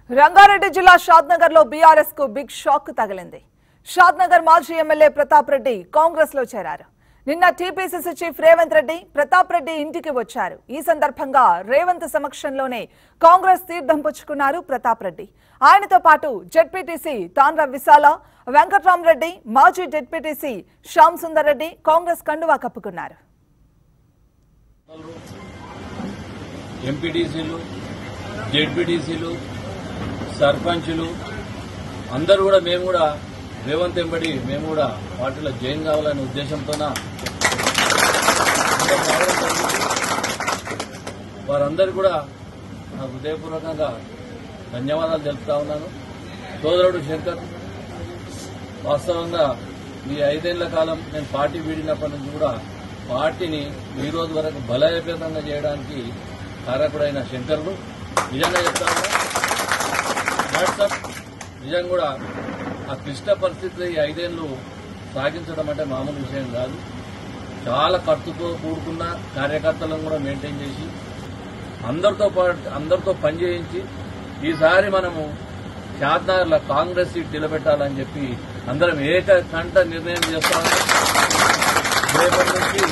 రంగారెడ్డి జిల్లా షాద్నగర్ లో బీఆర్ఎస్ కు బిగ్ షాక్ తగిలింది షాద్నగర్ మాజీ ఎమ్మెల్యే ప్రతాప్ రెడ్డి కాంగ్రెస్ లో చేరారు నిన్న టీపీసీసీ చీఫ్ రేవంత్ రెడ్డి ప్రతాప్ రెడ్డి ఇంటికి వచ్చారు ఈ సందర్భంగా రేవంత్ సమక్షంలోనే కాంగ్రెస్ తీర్థం పుచ్చుకున్నారు ప్రతాప్ రెడ్డి ఆయనతో పాటు జెడ్పీటీసీ తాండ్ర విశాల వెంకట్రామరెడ్డి మాజీ జెడ్పీటీసీ శ్యామ్ సుందర్ రెడ్డి కాంగ్రెస్ కండువా కప్పుకున్నారు ఎంపీటీసీలు జెడ్పీటీసీలు సర్పంచులు అందరూ కూడా మేము కూడా రేవంత్ ఎంబడి మేము కూడా పార్టీలో జాయిన్ కావాలనే ఉద్దేశంతోన అందరం రావడం జరిగింది. వారందరూ కూడా నాకు హృదయపూర్వకంగా ధన్యవాదాలు తెలుపుతా ఉన్నాను సోదరుడు శంకర్ వాస్తవంగా ఈ ఐదేళ్ల కాలం నేను పార్టీ వీడినప్పటి నుంచి కూడా పార్టీని ఈ రోజు వరకు బలోపేతంగా చేయడానికి కారకుడైన శంకరుడు నిజంగా చెప్తా ఉన్నా వాట్సాప్ నిజంగా కూడా ఆ క్లిష్ట పరిస్థితులు ఈ ఐదేళ్లు సాగించడం అంటే మామూలు విషయం కాదు చాలా ఖర్చుతో కూడుకున్న కార్యకర్తలను కూడా మెయింటైన్ చేసి అందరితో పాటు అందరితో పనిచేయించి ఈసారి మనము షాద్నగర్లో కాంగ్రెస్ సీట్ నిలబెట్టాలని చెప్పి అందరం ఏక కంట నిర్ణయం చేస్తామని రేపటి నుంచి